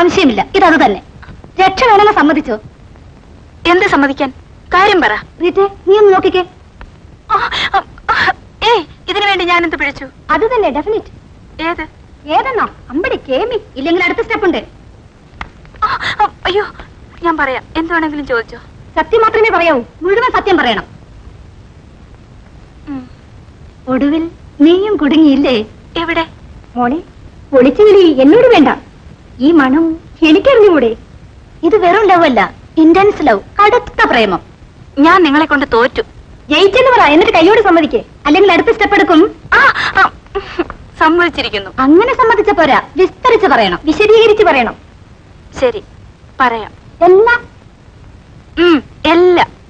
സംശയമില്ല ഇതത് തന്നെ രക്ഷ വേണമെന്ന് സമ്മതിച്ചോ എന്ത് സമ്മതിക്കാൻ കാര്യം പറ റീറ്റേ നീ ഒന്ന് നോക്കിക്കേ ആ, ആ, ആ, ഏയ് ഇതിനു വേണ്ടി ഞാൻ എന്ത് പിഴച്ചു അത് തന്നെ ഡെഫിനിറ്റ് ഏത് ഏതെന്നോ അമ്പടി കേമി ഇല്ലെങ്കിൽ അടുത്ത സ്റ്റെപ്പ് ഉണ്ട് ആ, ആ, അയ്യോ ഞാൻ പറയാം എന്ത് വേണമെങ്കിലും ചോദിച്ചോ സത്യം മാത്രമേ പറയാവൂ മുഴുവൻ സത്യം പറയണം ഉം. ഒടുവിൽ നീയും കുടുങ്ങിയില്ലേ എവിടെ മോളെ ഒളിച്ചുകളി എന്നോട് വേണ്ട ഈ മണം എനിക്കറിഞ്ഞുകൂടെ ഇത് വെറും ലവ് അല്ല ഇന്റൻസ് ലവ് കടുത്ത പ്രേമം ഞാൻ നിങ്ങളെ കൊണ്ട് തോറ്റു ജയിച്ചെന്ന് പറ എന്നിട്ട് കൈയോട് സമ്മതിക്കേ അല്ലെങ്കിൽ അടുത്ത സ്റ്റെപ്പ് എടുക്കും ആ, ആ, സമ്മതിച്ചിരിക്കുന്നു അങ്ങനെ സമ്മതിച്ച പോരാ വിസ്തരിച്ച് പറയണം വിശദീകരിച്ച് പറയണം ശരി പറയാം എല്ലാം ഉം, എല്ലാം